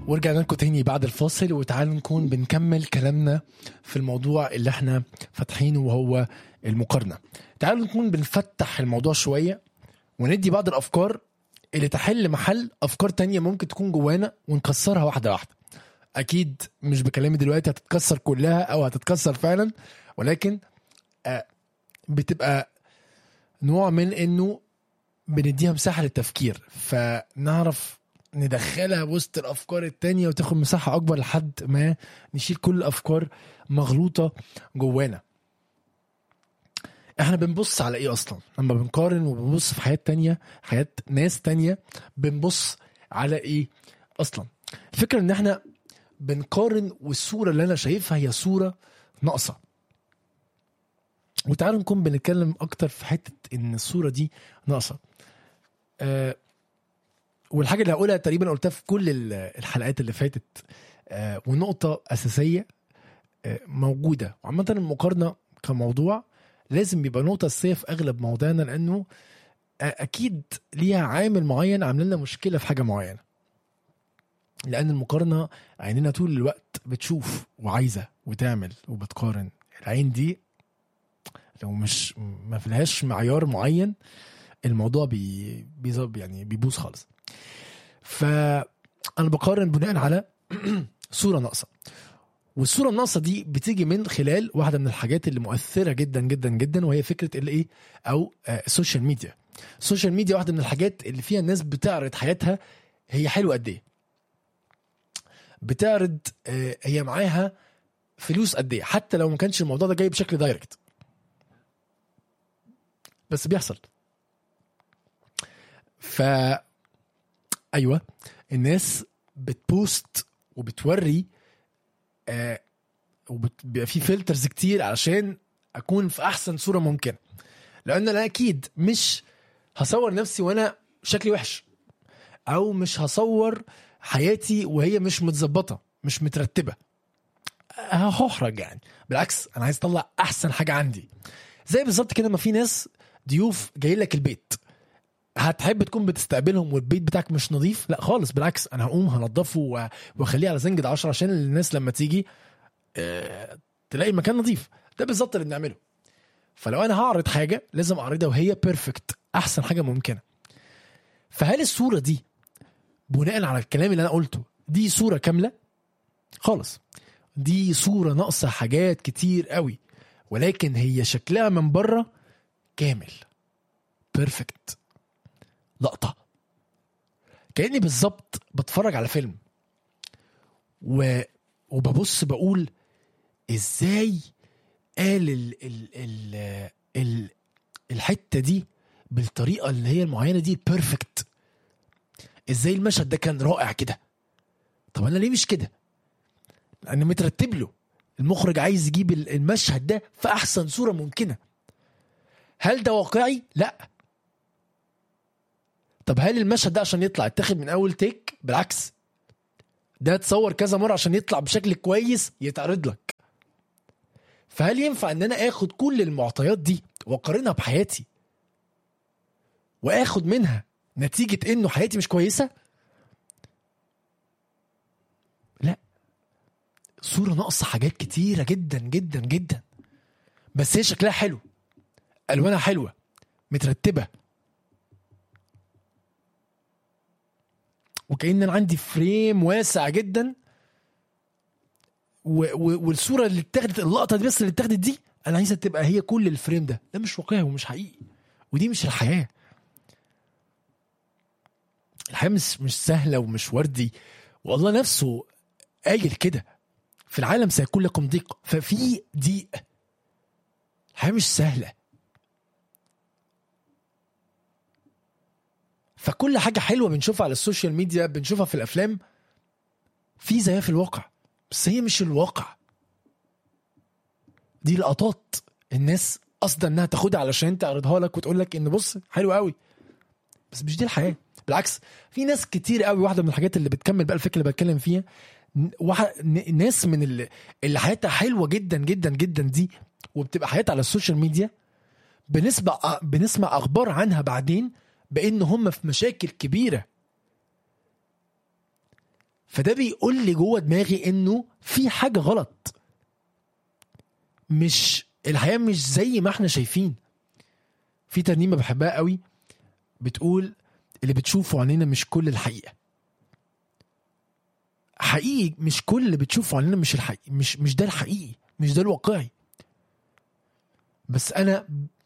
ورجعنا لكم تاني بعد الفاصل وتعالوا نكون بنكمل كلامنا في الموضوع اللي احنا فاتحينه وهو المقارنة تعالوا نكون بنفتح الموضوع شوية وندي بعض الأفكار اللي تحل محل أفكار تانية ممكن تكون جوانا ونكسرها واحدة واحدة أكيد مش بكلامي دلوقتي هتتكسر كلها أو هتتكسر فعلا ولكن آه، بتبقى نوع من إنه بنديها مساحة للتفكير فنعرف ندخلها وسط الافكار التانية وتاخد مساحة اكبر لحد ما نشيل كل الافكار مغلوطة جوانا احنا بنبص على ايه اصلا لما بنقارن وبنبص في حياة تانية حياة ناس تانية بنبص على ايه اصلا الفكرة ان احنا بنقارن والصورة اللي انا شايفها هي صورة ناقصة وتعالوا نكون بنتكلم اكتر في حتة ان الصورة دي ناقصة أه والحاجه اللي هقولها تقريبا قلتها في كل ال- الحلقات اللي فاتت آه، ونقطه اساسيه آه، موجوده وعامه المقارنه كموضوع لازم يبقى نقطه اساسيه في اغلب مواضيعنا لانه آه، اكيد ليها عامل معين عامل لنا مشكله في حاجه معينه لان المقارنه عيننا طول الوقت بتشوف وعايزه وتعمل وبتقارن العين دي لو مش ما فيهاش معيار معين الموضوع بي بيظب يعني بيبوظ خالص فانا بقارن بناء على صوره ناقصه والصوره الناقصه دي بتيجي من خلال واحده من الحاجات اللي مؤثره جدا جدا جدا وهي فكره الايه او آه، السوشيال ميديا السوشيال ميديا واحده من الحاجات اللي فيها الناس بتعرض حياتها هي حلوه قد ايه بتعرض آه، هي معاها فلوس قد ايه حتى لو ما كانش الموضوع ده جاي بشكل دايركت بس بيحصل ف ايوه الناس بتبوست وبتوري آه وبيبقى في فلترز كتير علشان اكون في احسن صوره ممكنه لان انا اكيد مش هصور نفسي وانا شكلي وحش او مش هصور حياتي وهي مش متظبطه مش مترتبه هحرج يعني بالعكس انا عايز اطلع احسن حاجه عندي زي بالظبط كده ما في ناس ضيوف جايين لك البيت هتحب تكون بتستقبلهم والبيت بتاعك مش نظيف لا خالص بالعكس انا هقوم هنضفه و- واخليه على زنجة 10 عشان الناس لما تيجي آه، تلاقي المكان نظيف ده بالظبط اللي بنعمله فلو انا هعرض حاجه لازم اعرضها وهي بيرفكت احسن حاجه ممكنه فهل الصوره دي بناء على الكلام اللي انا قلته دي صوره كامله خالص دي صوره ناقصه حاجات كتير قوي ولكن هي شكلها من بره كامل بيرفكت لقطة كأني بالظبط بتفرج على فيلم و... وببص بقول ازاي قال ال... ال... ال... ال... الحتة دي بالطريقة اللي هي المعينة دي بيرفكت ازاي المشهد ده كان رائع كده طب انا ليه مش كده انا مترتب له المخرج عايز يجيب ال- المشهد ده في احسن صورة ممكنة هل ده واقعي لا طب هل المشهد ده عشان يطلع اتاخد من اول تيك بالعكس ده اتصور كذا مره عشان يطلع بشكل كويس يتعرض لك فهل ينفع ان انا اخد كل المعطيات دي واقارنها بحياتي واخد منها نتيجه انه حياتي مش كويسه لا صوره ناقصه حاجات كتيره جدا جدا جدا بس هي شكلها حلو الوانها حلوه مترتبه وكأن انا عندي فريم واسع جدا و و والصوره اللي اتاخدت اللقطه دي بس اللي اتاخدت دي انا عايزها تبقى هي كل الفريم ده ده مش واقعي ومش حقيقي ودي مش الحياه الحياه مش مش سهله ومش وردي والله نفسه قايل كده في العالم سيكون لكم ضيق ففي ضيق الحياه مش سهله فكل حاجة حلوة بنشوفها على السوشيال ميديا بنشوفها في الأفلام في زيها في الواقع بس هي مش الواقع دي لقطات الناس قصدا انها تاخدها علشان تعرضها لك وتقول لك ان بص حلو قوي بس مش دي الحياه بالعكس في ناس كتير قوي واحده من الحاجات اللي بتكمل بقى الفكره اللي بتكلم فيها ن- واحد ن- ناس من اللي, اللي حياتها حلوه جدا جدا جدا دي وبتبقى حياتها على السوشيال ميديا بنسمع بنسمع اخبار عنها بعدين بان هم في مشاكل كبيره فده بيقول لي جوه دماغي انه في حاجه غلط مش الحياه مش زي ما احنا شايفين في ترنيمه بحبها قوي بتقول اللي بتشوفه عينينا مش كل الحقيقه حقيقي مش كل اللي بتشوفه عينينا مش الحقيقي مش مش ده الحقيقي مش ده الواقعي بس انا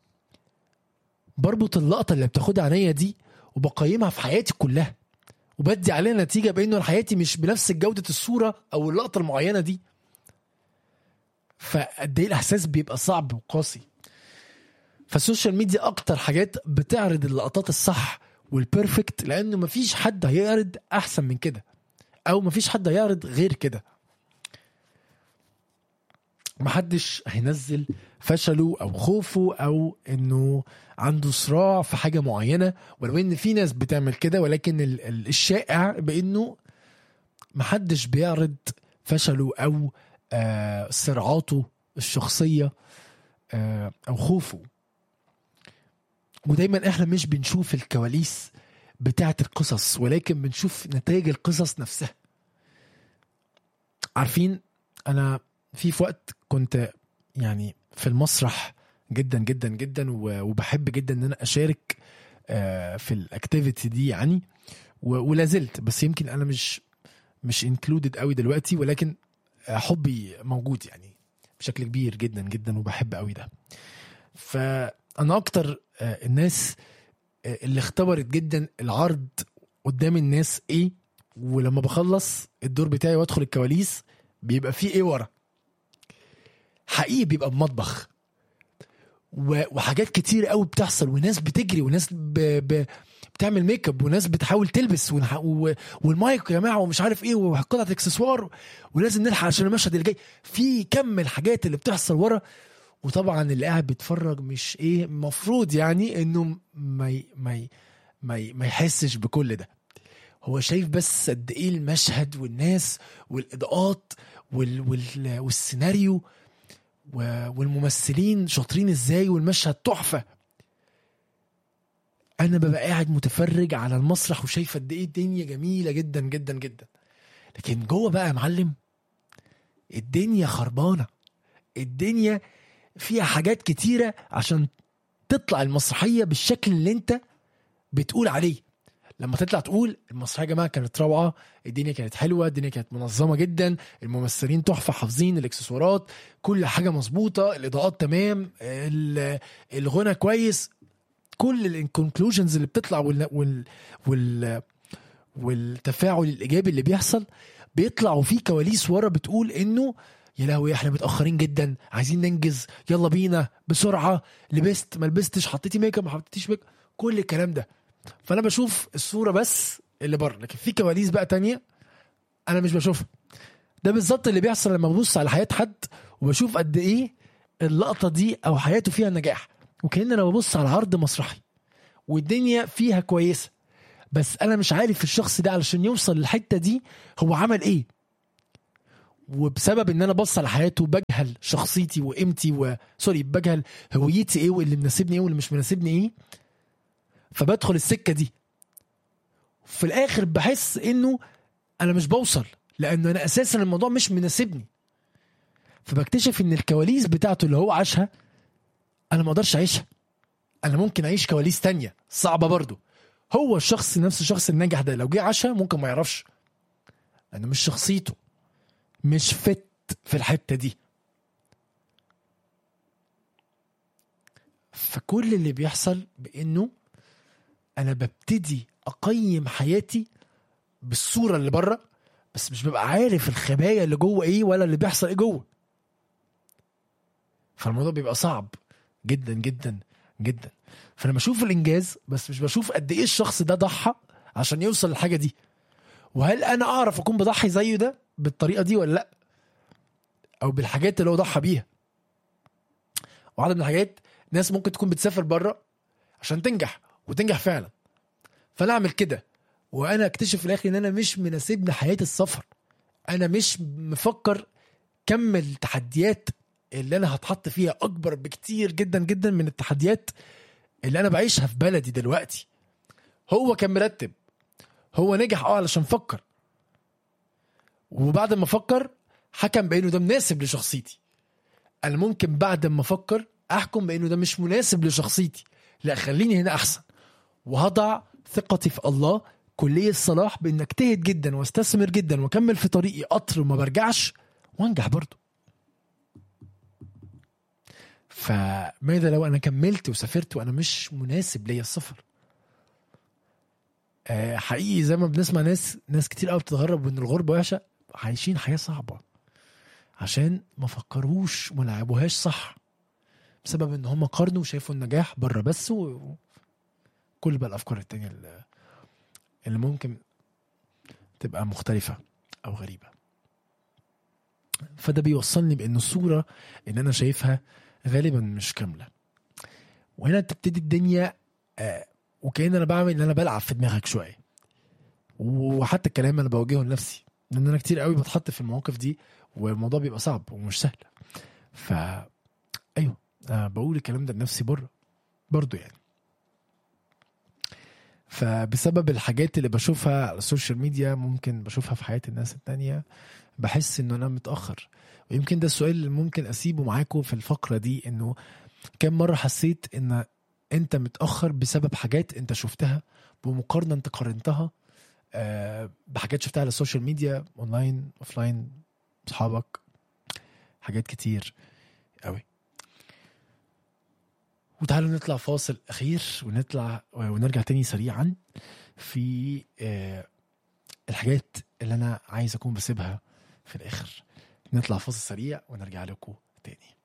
بربط اللقطه اللي بتاخدها عينيا دي وبقيمها في حياتي كلها وبدي عليها نتيجه بانه حياتي مش بنفس جوده الصوره او اللقطه المعينه دي فقد ايه الاحساس بيبقى صعب وقاسي فالسوشيال ميديا اكتر حاجات بتعرض اللقطات الصح والبيرفكت لانه مفيش حد هيعرض احسن من كده او مفيش حد هيعرض غير كده محدش هينزل فشله او خوفه او انه عنده صراع في حاجه معينه ولو ان في ناس بتعمل كده ولكن ال- ال- الشائع بانه محدش بيعرض فشله او آه صراعاته الشخصيه آه او خوفه ودايما احنا مش بنشوف الكواليس بتاعه القصص ولكن بنشوف نتائج القصص نفسها عارفين انا في في وقت كنت يعني في المسرح جدا جدا جدا و- وبحب جدا ان انا اشارك آه، في الاكتيفيتي دي يعني و- ولا زلت بس يمكن انا مش مش انكلودد قوي دلوقتي ولكن آه، حبي موجود يعني بشكل كبير جدا جدا وبحب قوي ده فانا اكتر آه، الناس آه، اللي اختبرت جدا العرض قدام الناس ايه ولما بخلص الدور بتاعي وادخل الكواليس بيبقى فيه ايه ورا حقيقي بيبقى بمطبخ و- وحاجات كتير قوي بتحصل وناس بتجري وناس ب... ب... بتعمل ميك اب وناس بتحاول تلبس ونح... و... والمايك يا جماعه ومش عارف ايه وقطعه اكسسوار ولازم نلحق عشان المشهد اللي جاي في كم الحاجات اللي بتحصل ورا وطبعا اللي قاعد بيتفرج مش ايه المفروض يعني انه ما ي... ما ي... ما, ي... ما يحسش بكل ده هو شايف بس قد ايه المشهد والناس والاضاءات وال... وال... والسيناريو و- والممثلين شاطرين ازاي والمشهد تحفه انا ببقى قاعد متفرج على المسرح وشايف قد ايه الدنيا جميله جدا جدا جدا لكن جوه بقى يا معلم الدنيا خربانه الدنيا فيها حاجات كتيره عشان تطلع المسرحيه بالشكل اللي انت بتقول عليه لما تطلع تقول المسرحيه يا جماعه كانت روعه الدنيا كانت حلوه الدنيا كانت منظمه جدا الممثلين تحفه حافظين الاكسسوارات كل حاجه مظبوطه الاضاءات تمام ال- الغنى كويس كل الكونكلوجنز اللي بتطلع وال وال وال والتفاعل الايجابي اللي بيحصل بيطلع وفي كواليس ورا بتقول انه يا لهوي احنا متاخرين جدا عايزين ننجز يلا بينا بسرعه لبست ما لبستش حطيتي ميك اب ما حطيتيش ميك اب كل الكلام ده فانا بشوف الصوره بس اللي بره لكن في كواليس بقى تانية انا مش بشوفها ده بالظبط اللي بيحصل لما ببص على حياه حد وبشوف قد ايه اللقطه دي او حياته فيها نجاح وكأن انا ببص على عرض مسرحي والدنيا فيها كويسه بس انا مش عارف الشخص ده علشان يوصل للحته دي هو عمل ايه وبسبب ان انا بص على حياته بجهل شخصيتي وقيمتي و سوري بجهل هويتي ايه واللي مناسبني ايه واللي مش مناسبني ايه فبدخل السكه دي في الاخر بحس انه انا مش بوصل لانه انا اساسا الموضوع مش مناسبني فبكتشف ان الكواليس بتاعته اللي هو عاشها انا ما اقدرش اعيشها انا ممكن اعيش كواليس تانية صعبه برضو هو الشخص نفس الشخص الناجح ده لو جه عاشها ممكن ما يعرفش لانه مش شخصيته مش فت في الحته دي فكل اللي بيحصل بانه انا ببتدي اقيم حياتي بالصوره اللي بره بس مش ببقى عارف الخبايا اللي جوه ايه ولا اللي بيحصل ايه جوه فالموضوع بيبقى صعب جدا جدا جدا فانا بشوف الانجاز بس مش بشوف قد ايه الشخص ده ضحى عشان يوصل للحاجه دي وهل انا اعرف اكون بضحي زيه ده بالطريقه دي ولا لا او بالحاجات اللي هو ضحى بيها وعدد من الحاجات ناس ممكن تكون بتسافر بره عشان تنجح وتنجح فعلا فانا اعمل كده وانا اكتشف في الاخر ان انا مش مناسبني حياه السفر انا مش مفكر كم التحديات اللي انا هتحط فيها اكبر بكتير جدا جدا من التحديات اللي انا بعيشها في بلدي دلوقتي هو كان مرتب هو نجح اه علشان فكر وبعد ما افكر حكم بانه ده مناسب لشخصيتي انا ممكن بعد ما افكر احكم بانه ده مش مناسب لشخصيتي لا خليني هنا احسن وهضع ثقتي في الله كلية الصلاح بان اجتهد جدا واستثمر جدا واكمل في طريقي قطر وما برجعش وانجح برضه فماذا لو انا كملت وسافرت وانا مش مناسب ليا السفر آه، حقيقي زي ما بنسمع ناس ناس كتير قوي بتتغرب وان الغربه وحشه عايشين حياه صعبه عشان ما فكروش وما لعبوهاش صح بسبب ان هم قارنوا وشافوا النجاح بره بس وكل بقى الافكار التانية اللي, اللي ممكن تبقى مختلفة او غريبة فده بيوصلني بان الصورة اللي انا شايفها غالبا مش كاملة وهنا تبتدي الدنيا آه، وكأن انا بعمل ان انا بلعب في دماغك شوية وحتى الكلام انا بواجهه لنفسي لان انا كتير قوي بتحط في المواقف دي والموضوع بيبقى صعب ومش سهل ف ايوه أنا بقول الكلام ده لنفسي بره برضو يعني فبسبب الحاجات اللي بشوفها على السوشيال ميديا ممكن بشوفها في حياة الناس التانية بحس انه انا متأخر ويمكن ده السؤال اللي ممكن اسيبه معاكم في الفقرة دي انه كم مرة حسيت ان انت متأخر بسبب حاجات انت شفتها بمقارنة انت قارنتها آه، بحاجات شفتها على السوشيال ميديا اونلاين اوفلاين اصحابك حاجات كتير قوي وتعالوا نطلع فاصل اخير ونطلع ونرجع تاني سريعا في آه، الحاجات اللي انا عايز اكون بسيبها في الاخر نطلع فاصل سريع ونرجع لكم تاني